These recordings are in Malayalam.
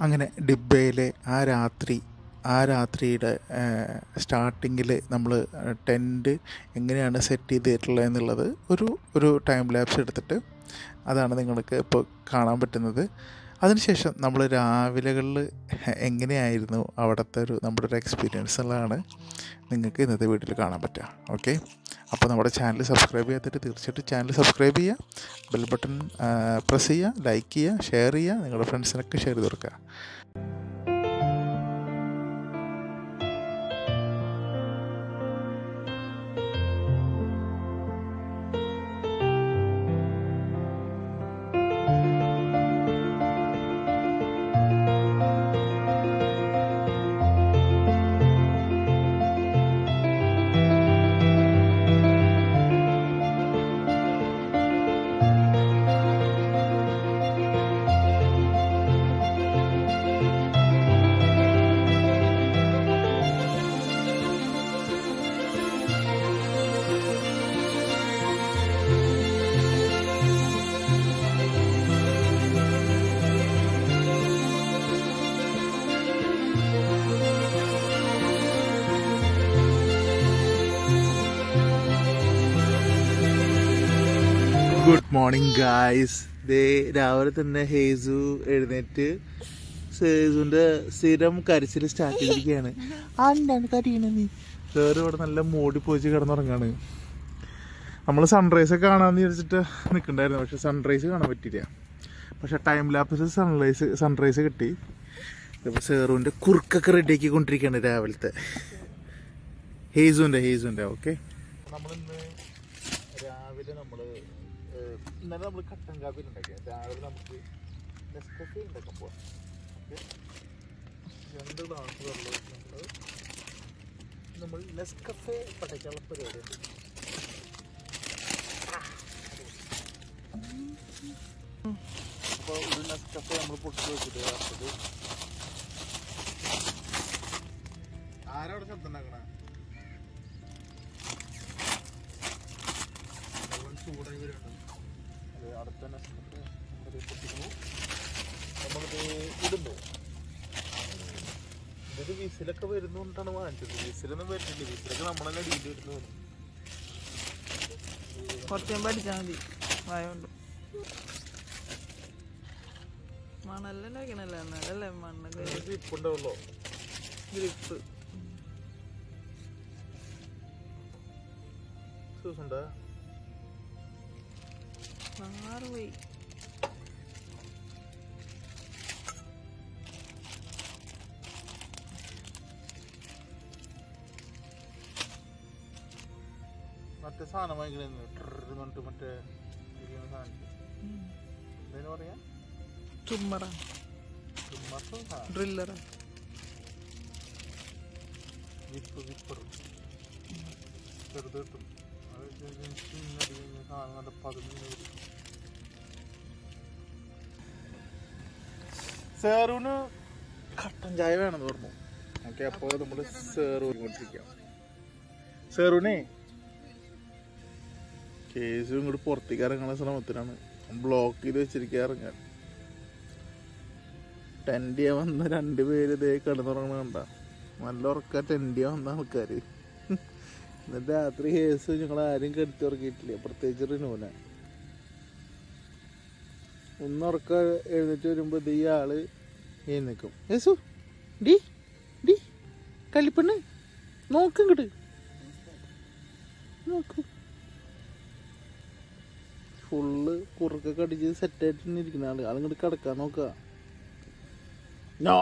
അങ്ങനെ ഡിബയിലെ ആ രാത്രി ആ രാത്രിയുടെ സ്റ്റാർട്ടിങ്ങിൽ നമ്മൾ ടെൻറ്റ് എങ്ങനെയാണ് സെറ്റ് ചെയ്തിട്ടുള്ളത് എന്നുള്ളത് ഒരു ഒരു ടൈം ലാപ്സ് എടുത്തിട്ട് അതാണ് നിങ്ങൾക്ക് ഇപ്പോൾ കാണാൻ പറ്റുന്നത് അതിനുശേഷം നമ്മൾ രാവിലെകളിൽ എങ്ങനെയായിരുന്നു അവിടുത്തെ ഒരു നമ്മുടെ ഒരു എക്സ്പീരിയൻസ് എന്നുള്ളതാണ് നിങ്ങൾക്ക് ഇന്നത്തെ വീഡിയോയിൽ കാണാൻ പറ്റുക ഓക്കെ അപ്പോൾ നമ്മുടെ ചാനൽ സബ്സ്ക്രൈബ് ചെയ്യാത്തിട്ട് തീർച്ചയായിട്ടും ചാനൽ സബ്സ്ക്രൈബ് ചെയ്യുക ബെൽ ബട്ടൺ പ്രസ് ചെയ്യുക ലൈക്ക് ചെയ്യുക ഷെയർ ചെയ്യുക നിങ്ങളുടെ ഫ്രണ്ട്സിനൊക്കെ ഷെയർ ചെയ്ത് കൊടുക്കുക ഗുഡ് മോർണിംഗ് ഗായ്സ് ദേ രാവിലെ തന്നെ ഹേസു എഴുന്നേറ്റ് ഹേസുവിന്റെ സ്ഥിരം കരച്ചിൽ സ്റ്റാർട്ട് ചെയ്തിരിക്കുകയാണ് ആ എന്താണ് കരയണ നീ വേറെ ഇവിടെ നല്ല മൂടി പോയിച്ച് കിടന്നുറങ്ങാണ് നമ്മൾ സൺറൈസ് ഒക്കെ കാണാന്ന് വിചാരിച്ചിട്ട് നിൽക്കണ്ടായിരുന്നു പക്ഷെ സൺറൈസ് കാണാൻ പറ്റിയില്ല പക്ഷെ ടൈം ലാപ്സ് സൺറൈസ് സൺറൈസ് കിട്ടി ഇപ്പോൾ സേറുവിൻ്റെ കുറുക്കൊക്കെ റെഡിയാക്കി കൊണ്ടിരിക്കുകയാണ് രാവിലത്തെ ഹേസുവിൻ്റെ ഹേസുവിൻ്റെ ഓക്കെ നമ്മളിന്ന് രാവിലെ നമ്മൾ ഇന്നലെ നമ്മൾ കട്ടൻ കാപ്പി ഉണ്ടാക്കിയ രാവിലെ നമുക്ക് നെസ്കഫി ഉണ്ടാക്കാൻ പോവാം ഓക്കെ രണ്ട് ഗ്ലാസ് വെള്ളം നമ്മൾ നമ്മൾ നെസ്കഫെ പടയ്ക്കാനുള്ള പരിപാടിയുണ്ട് അപ്പോൾ ഒരു നെസ്കഫെ നമ്മൾ പൊട്ടിച്ച് വെച്ചിട്ട് അടുത്തത് ആരവിടെ ശബ്ദം ഉണ്ടാക്കണേ വെള്ളം ചൂടായി വരുന്നുണ്ട് അത് അടുത്ത നെസ്കഫെ നമ്മളിത് പൊട്ടിക്കുന്നു നമ്മളിത് ഇടുന്നു ഇതൊരു വിസിലൊക്കെ വരുന്നോണ്ടാണ് വാങ്ങിച്ചത് വിസിലൊന്നും വരുന്നില്ല വിസിലൊക്കെ നമ്മളെന്നെ അടിയിൽ വരുന്നു കുറച്ചും പഠിച്ചാൽ മതി വായോണ്ട് മണലെല്ലാം വെക്കണല്ലേ എന്നാലല്ലേ മണ്ണ് ഗ്രിപ്പ് ഉണ്ടാവുള്ളൂ ഗ്രിപ്പ് സൂസുണ്ടാ ആറ് പോയി മറ്റേ സാധനം വാങ്ങിക്കണെന്ന് എന്നിട്ട് മറ്റേ ഇരിക്കുന്ന സാധനം എന്തായാലും പറയാ ചുമ്മറ മറ്റൊരു സാധനം ഡ്രില്ലറ വിപ്പ് വിപ്പർ ചെറുത് കിട്ടും അത് ചിന്നടിക്കുന്ന സാധനം നല്ല പതിഞ്ഞ് വരും സേറുവിന് കട്ടൻ ചായ വേണമെന്ന് പറഞ്ഞു ഓക്കെ അപ്പോൾ നമ്മൾ സേറു കൊണ്ടിരിക്കാം സേറുവിനെ കേസ് ഇങ്ങോട്ട് പുറത്തേക്ക് ഇറങ്ങുന്ന ശ്രമത്തിലാണ് ബ്ലോക്ക് ചെയ്ത് വെച്ചിരിക്കുക ഇറങ്ങാൻ ടെൻഡിയ വന്ന രണ്ട് പേര് ഇതേ കിടന്നുറങ്ങണ കണ്ട നല്ല ഉറക്ക ടെൻഡിയ വന്ന ആൾക്കാര് എന്നിട്ട് രാത്രി കേസ് ഞങ്ങൾ ആരും കെടുത്തി ഉറക്കിയിട്ടില്ല പ്രത്യേകിച്ച് റിനൂന ഒന്നുറക്ക എഴുന്നേറ്റ് വരുമ്പോ ഇത് ഈ ആള് എഴുന്നേക്കും യേസു ഡി ഡി കല്ലിപ്പെണ്ണ് നോക്കും ഇങ്ങോട്ട് നോക്കൂ ഫുള്ള് കുറുക്കൊക്കെ അടിച്ച് സെറ്റായിട്ട് തന്നെ ഇരിക്കുന്ന ആള് ആളിങ്ങോട്ട് കിടക്കാൻ നോക്കുക നോ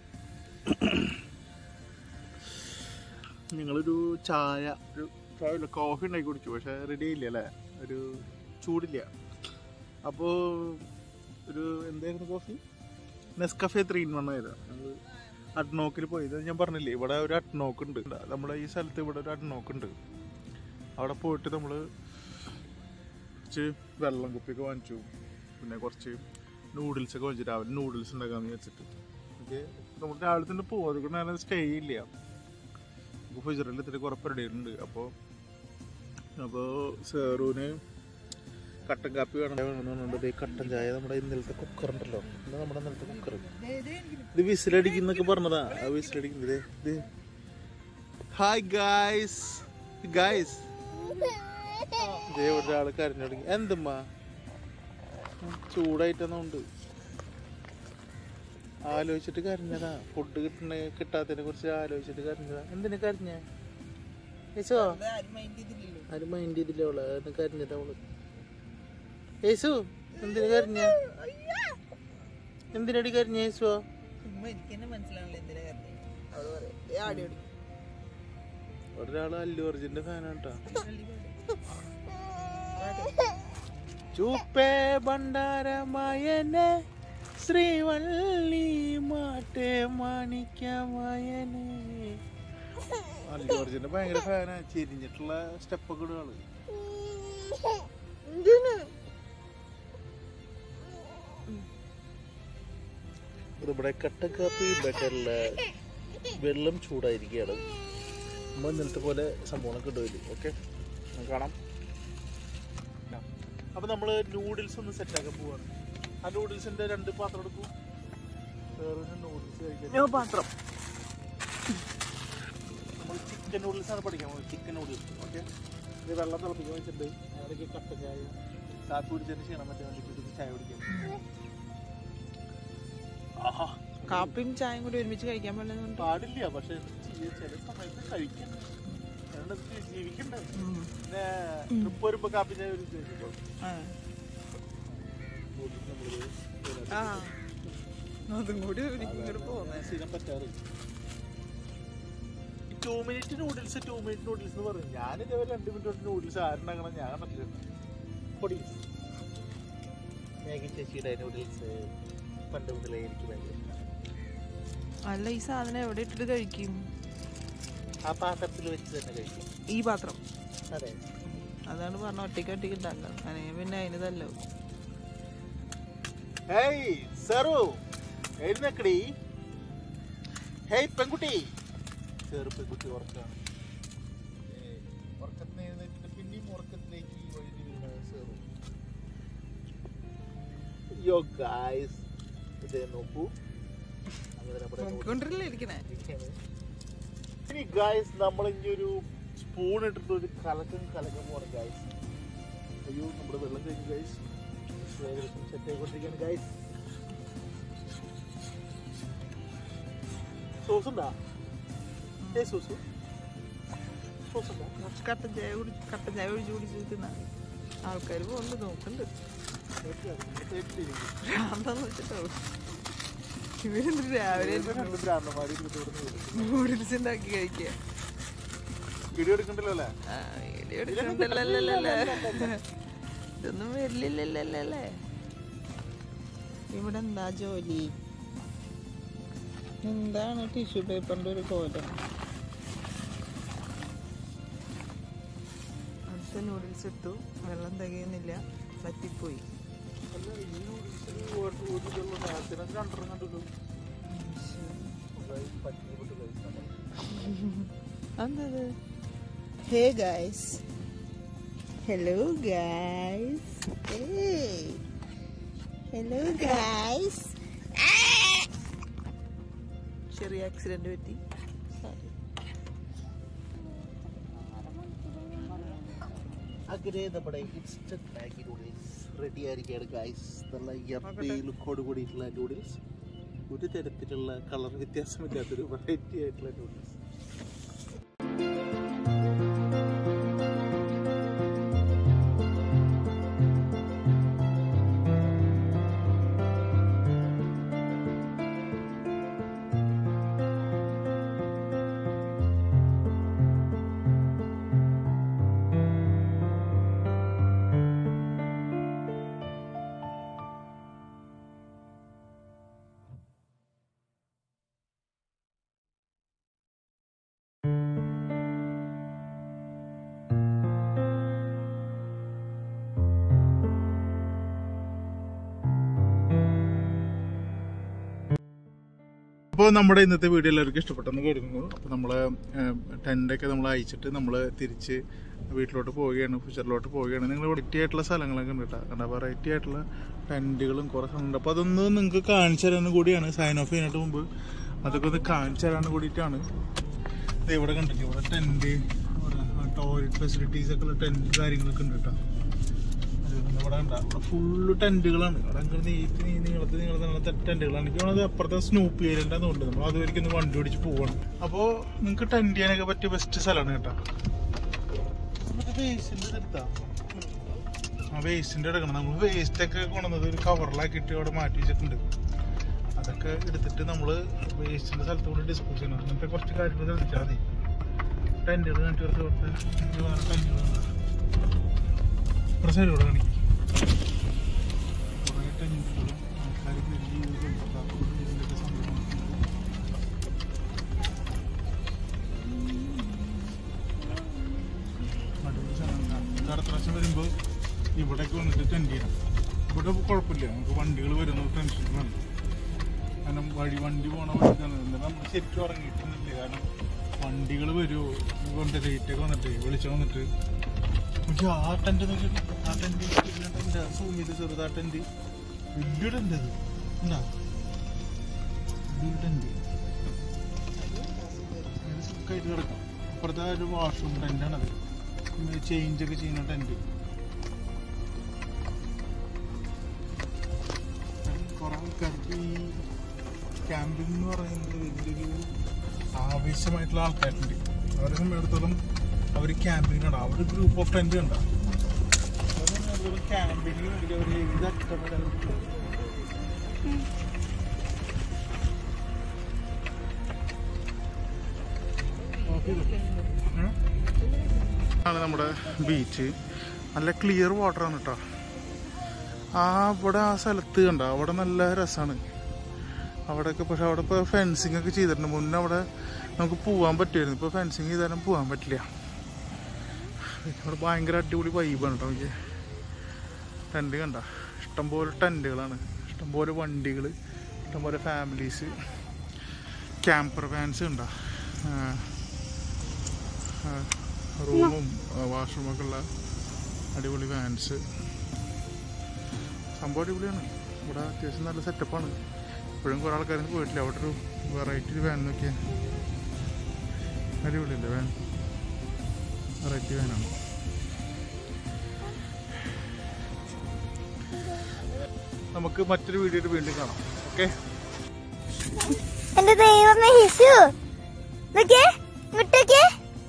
ഞങ്ങളൊരു ചായ ഒരു ചായ ഇല്ല കോഫി ഉണ്ടാക്കി കുടിച്ചു പക്ഷെ റെഡി ഇല്ല അല്ലേ ഒരു ചൂടില്ല അപ്പോൾ ഒരു എന്തായിരുന്നു coffee Nescafe three in one ആയിരുന്നു ഞങ്ങൾ അഡ്നോക്കിൽ പോയത് ഞാൻ പറഞ്ഞില്ലേ ഇവിടെ ഒരു അഡ്നോക്ക് ഉണ്ട് നമ്മുടെ ഈ സ്ഥലത്ത് ഇവിടെ ഒരു അഡ്നോക്ക് ഉണ്ട് അവിടെ പോയിട്ട് നമ്മൾ കുറച്ച് വെള്ളം കുപ്പിയൊക്കെ വാങ്ങിച്ചു പിന്നെ കുറച്ച് നൂഡിൽസ് ഒക്കെ വാങ്ങിച്ചു രാവിലെ നൂഡിൽസ് ഉണ്ടാക്കാന്ന് വെച്ചിട്ട് ഓക്കെ നമ്മൾ രാവിലെ തന്നെ പോകും അതുകൊണ്ട് ഞാൻ സ്റ്റേ ഇല്ല അപ്പോൾ ഫുജറിൽ ഇത്തിരി കുറേ പരിപാടികളുണ്ട് അപ്പോൾ അപ്പോൾ സേറുവിന് കട്ടൻ കാപ്പി വേണം വേണമെന്നുണ്ട് ഈ കട്ടൻ ചായ നമ്മുടെ ഇന്നലത്തെ കുക്കർ ഉണ്ടല്ലോ ഇത് നമ്മുടെ ഇന്നലത്തെ കുക്കർ ഇത് വിസിലടിക്കുന്നൊക്കെ പറഞ്ഞതാ ആ വിസിലടിക്കുന്നത് ഇത് ഹായ് ഗായ്സ് ഗായ്സ് ഇതേ ഒരാൾ കരഞ്ഞു തുടങ്ങി എന്തുമ്മാ ചൂടായിട്ടൊന്നുണ്ട് ആലോചിച്ചിട്ട് കരഞ്ഞതാ ഫുഡ് കിട്ടണ കിട്ടാത്തതിനെ കുറിച്ച് ആലോചിച്ചിട്ട് കരഞ്ഞതാ എന്തിനാ കരഞ്ഞ യേശോ ആരും മൈൻഡ് ചെയ്തില്ല അവള് അതിന് കരഞ്ഞതാ അവള് യേശു എന്തിനു കരഞ്ഞ എന്തിനടി കരഞ്ഞ യേശുവോ എനിക്കെന്നെ മനസ്സിലാവില്ല എന്തിനാ കരഞ്ഞേ അവള് പറയാം ആടി ഓടി ഒരാള് അല്ലു അർജുന്റെ ഫാനാട്ടാ ചൂപ്പേ ഭണ്ഡാരമായനെ ശ്രീവള്ളി മാട്ടേ മാണിക്യമായനെ അല്ലു അർജുന്റെ ഭയങ്കര ഫാനാ ചെരിഞ്ഞിട്ടുള്ള സ്റ്റെപ്പൊക്കെ ഇടുക ആള് ഇവിടെ കട്ടൻ കാപ്പി ഉണ്ടാക്കാനുള്ള വെള്ളം ചൂടായിരിക്കുകയാണ് നമ്മൾ ഇന്നലത്തെ പോലെ സംഭവങ്ങളൊക്കെ ഇടുമല്ലോ ഓക്കെ കാണാം അപ്പൊ നമ്മള് നൂഡിൽസ് ഒന്ന് സെറ്റ് ആക്കാൻ പോവാണ് ആ നൂഡിൽസിന്റെ രണ്ട് പാത്രം എടുക്കൂ വേറെ നൂഡിൽസ് കഴിക്കാൻ പാത്രം നമ്മൾ ചിക്കൻ നൂഡിൽസ് ആണ് പഠിക്കാൻ പോകുന്നത് ചിക്കൻ നൂഡിൽസ് ഓക്കെ ഇത് വെള്ളം തിളപ്പിക്കാൻ വെച്ചിട്ടുണ്ട് അതിലേക്ക് കട്ട ചായ കാപ്പി കുടിച്ചതിന് ക്ഷീണം പറ്റാൻ വേണ്ടിയിട്ട് ചായ കുടിക്കാൻ ആഹാ കാപ്പിയും ചായയും കൂടി ഒരുമിച്ച് കഴിക്കാൻ പറ്റുന്നുണ്ട് പാടില്ല പക്ഷെ ചെയ്യ- ചില സമയത്ത് കഴിക്കണം കാരണം ഇത് ജീവിക്കണ്ടേ പിന്നെ ട്രിപ്പ് വരുമ്പോ കാപ്പി ചായ ഒരു കഴിക്കുമ്പോ നൂഡിൽസ് നമ്മളിത് ഇതിനകത്ത് ആ അതും കൂടി ഇങ്ങോട്ട് പോകുന്നേ സ്ഥിരം പറ്റാറില്ല two minute noodles two minute noodles എന്ന് പറയും ഞാൻ ഇതേപോലെ രണ്ട് മിനിറ്റ് കൊണ്ട് നൂഡിൽസ് ആരുണ്ടാക്കണം ഞാൻ കണ്ടിട്ടുണ്ട് പൊടി മാഗി ചേച്ചിയുടെ നൂഡിൽസ് പണ്ട് മുതലേ എനിക്ക് ഭയങ്കര ഇഷ്ടമാണ്. അല്ല ഈ സാധനം എവിടെ ഇട്ടിട്ട് കഴിക്കും ആ പാത്രത്തിൽ വെച്ച് തന്നെ കഴിക്കും ഈ പാത്രം അതെ അതാണ് പറഞ്ഞ ഒറ്റയ്ക്ക് ഒറ്റയ്ക്ക് ഉണ്ടാക്കാം അല്ലെങ്കിൽ പിന്നെ അതിന് തല്ലോ ഹേയ് സെറു എഴുന്നേക്കടി ഹേയ് പെൺകുട്ടി ചെറു പെൺകുട്ടി ഉറക്കാണ് ഉറക്കത്തിന് എഴുന്നേറ്റിട്ട് പിന്നെയും ഉറക്കത്തിലേക്ക് വഴി വീണ സെറു യോ ഗായ്സ് ഇത് നോക്കൂ അങ്ങനെ നമ്മുടെ നോക്കിക്കൊണ്ടിരില്ലേ ഇരിക്കണേ ഇരിക്കുകയാണ്. ഇനി ഗായ്സ് നമ്മൾ ഇനി ഒരു സ്പൂൺ ഇട്ടിട്ട് ഒരു കലക്കം കലക്കം പോകണം ഗായ്സ് അയ്യോ നമ്മുടെ വെള്ളം കഴിഞ്ഞു ഗായ്സ് ഏകദേശം സെറ്റ് ആയിക്കൊണ്ടിരിക്കുകയാണ് ഗായ്സ് സോസ് ഉണ്ടാ ഏ സോസ് സോസ് ഉണ്ടാ കുറച്ച് കട്ടൻ ചായ കുടി കട്ടൻ ചായ കുടിച്ച് കുടിച്ച് തിന്നാ ആൾക്കാർ പോകുന്നുണ്ട് നോക്കുന്നുണ്ട് ഭ്രാന്താന്ന് വെച്ചിട്ടോ ഇവരെന്ത് രാവിലെ രണ്ട് ഭ്രാന്തന്മാര് ഇരുന്നിട്ട് ഇവിടുന്ന് വരും. നൂഡിൽസ് ഉണ്ടാക്കി കഴിക്കുക വീഡിയോ എടുക്കണ്ടല്ലോ അല്ലേ ആ, വീഡിയോ എടുക്കണ്ടല്ലല്ലല്ലേ ഇതൊന്നും വരില്ലല്ലല്ലേ ഇവിടെ എന്താ ജോലി എന്താണ് ടിഷ്യൂ പേപ്പറിന്റെ ഒരു കോലം അടുത്ത നൂഡിൽസ് ഇട്ടു വെള്ളം തികയുന്നില്ല വറ്റിപ്പോയി അല്ല ഈ നൂഡിൽസിന് ഒരു ഒരു ഇതുള്ള നേരത്തിന് രണ്ടെണ്ണം കണ്ടല്ലോ അതായത് പറ്റിപ്പെട്ട് കഴിച്ചാൽ എന്തത് hey guys hello guys hello guys ചെറിയ ആക്സിഡന്റ് പറ്റി അങ്ങനെ നമ്മുടെ ഇൻസ്റ്റന്റ് മാഗി നൂഡിൽസ് റെഡി ആയിരിക്കുകയാണ് ഗൈസ് നല്ല യപ്പി ലുക്കോട് കൂടിയിട്ടുള്ള നൂഡിൽസ് ഒരു തരത്തിലുള്ള കളർ വ്യത്യാസമില്ലാത്തൊരു വെറൈറ്റി ആയിട്ടുള്ള നൂഡിൽസ് അപ്പോൾ നമ്മുടെ ഇന്നത്തെ വീഡിയോ എല്ലാവർക്കും ഇഷ്ടപ്പെട്ടെന്ന് കരുതുന്നു അപ്പോൾ നമ്മൾ ടെൻ്റൊക്കെ നമ്മൾ അയച്ചിട്ട് നമ്മൾ തിരിച്ച് വീട്ടിലോട്ട് പോവുകയാണ് ഫ്യൂച്ചറിലോട്ട് പോവുകയാണ് നിങ്ങൾ വെറൈറ്റി ആയിട്ടുള്ള സ്ഥലങ്ങളൊക്കെ ഉണ്ട് കേട്ടോ കാരണം വെറൈറ്റി ആയിട്ടുള്ള ടെൻറ്റുകളും കുറേ സ്ഥലമുണ്ട് അപ്പോൾ അതൊന്ന് നിങ്ങൾക്ക് കാണിച്ചു തരാനും കൂടിയാണ് സൈൻ ഓഫ് ചെയ്യാനായിട്ട് മുമ്പ് അതൊക്കെ ഒന്ന് കാണിച്ചു തരാൻ കൂടിയിട്ടാണ് ദേ ഇവിടെ കണ്ടിട്ട് ഇവിടെ ടെൻറ്റ് ടോയ്ലറ്റ് ഫെസിലിറ്റീസ് ഒക്കെ ഉള്ള ടെൻറ്റ് കാര്യങ്ങളൊക്കെ ഉണ്ട് കേട്ടോ അത് ഇവിടെ ഉണ്ട് ഇവിടെ ഫുള്ള് ടെന്റുകളാണ് ഇവിടെ അങ്ങനെ നീട്ടി നീ നീളത്തിൽ നീളത്തിൽ നീളത്തിൽ ടെന്റുകളാണ് എനിക്ക് തോന്നുന്നത് അപ്പുറത്തെ സ്നൂപ്പ് ഏരിയൻ്റെ അതുകൊണ്ട് നമ്മൾ അതുവരെയ്ക്ക് ഒന്ന് വണ്ടി ഓടിച്ച് പോവാണ് അപ്പോൾ നിങ്ങൾക്ക് ടെന്റ് ചെയ്യാനൊക്കെ പറ്റിയ ബെസ്റ്റ് സ്ഥലമാണ് കേട്ടോ മറ്റേ വേസ്റ്റിൻ്റെ എടുത്താ ആ വേസ്റ്റിൻ്റെ എടുക്കണം നമ്മൾ വേസ്റ്റ് ഒക്കെ കൊണ്ടുവന്നത് ഒരു കവറിലാക്കിയിട്ട് അവിടെ മാറ്റി വെച്ചിട്ടുണ്ട് അതൊക്കെ എടുത്തിട്ട് നമ്മൾ വേസ്റ്റിൻ്റെ സ്ഥലത്ത് കൂടി ഡിസ്പോസ് ചെയ്യണം അങ്ങനത്തെ കുറച്ച് കാര്യങ്ങൾ ശ്രദ്ധിച്ചാൽ മതി ടെന്റുകൾ കാണിച്ചു കൊടുത്ത് കൊടുത്ത് വേറെ ടെന്റുകളുണ്ട് ഇവിടെ സൈഡ് ഇവിടെ കാണിക്കും കുറേ ടെന്റുകളും ആൾക്കാർ വലിയ ഇതിൻ്റെയൊക്കെ സംഭവം അടിപൊളി സ്ഥലമാണ് അടുത്ത പ്രാവശ്യം വരുമ്പോൾ ഇവിടേക്ക് വന്നിട്ട് ടെൻറ്റ് ചെയ്യണം ഇവിടെ കുഴപ്പമില്ല നമുക്ക് വണ്ടികൾ വരുന്നത് ടെൻഷൻ വേണം കാരണം വഴി വണ്ടി പോണ വഴിക്കാണ് എന്നിട്ട് നമ്മൾ ശരിക്കും ഇറങ്ങിയിട്ടൊന്നുമില്ല കാരണം വണ്ടികൾ വരുമോ കൊണ്ട് റേറ്റൊക്കെ വന്നിട്ട് വെളിച്ചം വന്നിട്ട് നോക്കി ആ ടെന്റ് നോക്കി ആ ടെന്റ് ടെന്റ് സൂം ചെയ്ത് ചെറുതാ ടെന്റ് വലിയ ടെന്റ് അത് എന്താ വലിയ ടെന്റ് സുഖമായിട്ട് കിടക്കാം അപ്പുറത്തെ ഒരു വാഷ്റൂം ടെന്റാണത് ചേഞ്ച് ഒക്കെ ചെയ്യുന്ന ടെന്റ് കുറെ ആൾക്കാർക്ക് ഈ ക്യാമ്പിംഗ് എന്ന് പറയുന്നത് വലിയൊരു ആവേശമായിട്ടുള്ള ആൾക്കാരുണ്ട് അവരെ സംബന്ധിച്ചിടത്തോളം അവർ ക്യാമ്പിങ്ങിനാണ് അവർ ഗ്രൂപ്പ് ഓഫ് ടെന്റ് കണ്ട ക്യാമ്പിങ്ങിന് വേണ്ടി അവർ ഏത് അറ്റം വരെ അവർ പോകും. ഉം? ആണ് നമ്മുടെ ബീച്ച് നല്ല ക്ലിയർ വാട്ടറാണ് കേട്ടോ ആ അവിടെ ആ സ്ഥലത്ത് കണ്ട അവിടെ നല്ല രസമാണ് അവിടെയൊക്കെ പക്ഷെ അവിടെ ഇപ്പോൾ ഫെൻസിങ് ഒക്കെ ചെയ്തിട്ടുണ്ട് മുന്നേ അവിടെ നമുക്ക് പോകാൻ പറ്റുമായിരുന്നു ഇപ്പോൾ ഫെൻസിങ് ചെയ്താലും പോകാൻ പറ്റില്ല അവിടെ ഭയങ്കര അടിപൊളി വൈബാണ് കേട്ടോ എനിക്ക് ടെൻറ്റ് കണ്ട ഇഷ്ടംപോലെ ടെൻറ്റുകളാണ് ഇഷ്ടംപോലെ വണ്ടികൾ ഇഷ്ടംപോലെ ഫാമിലീസ് ക്യാമ്പർ വാൻസ് ഉണ്ടോ റൂമും വാഷ്റൂമൊക്കെ ഉള്ള അടിപൊളി വാൻസ് സംഭവം അടിപൊളിയാണ് ഇവിടെ അത്യാവശ്യം നല്ല സെറ്റപ്പാണ് ഇപ്പോഴും കുറേ ആൾക്കാരൊന്നും പോയിട്ടില്ല അവിടെ ഒരു വെറൈറ്റി ഒരു വാൻ നോക്കിയാൽ അടിപൊളിയല്ലേ വാൻ വെറൈറ്റി വാനാണ് നമുക്ക് മറ്റൊരു വീഡിയോയിൽ വീണ്ടും കാണാം ഓക്കെ എന്റെ ദൈവമേ ഹിസു നോക്കിയേ ഇങ്ങോട്ടൊക്കെ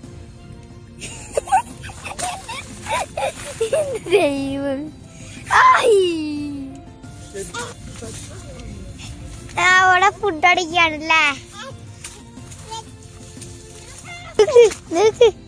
ദൈവം ആയ്. ആ, അവിടെ ഫുഡ് അടിക്കാണല്ലേ നോക്ക്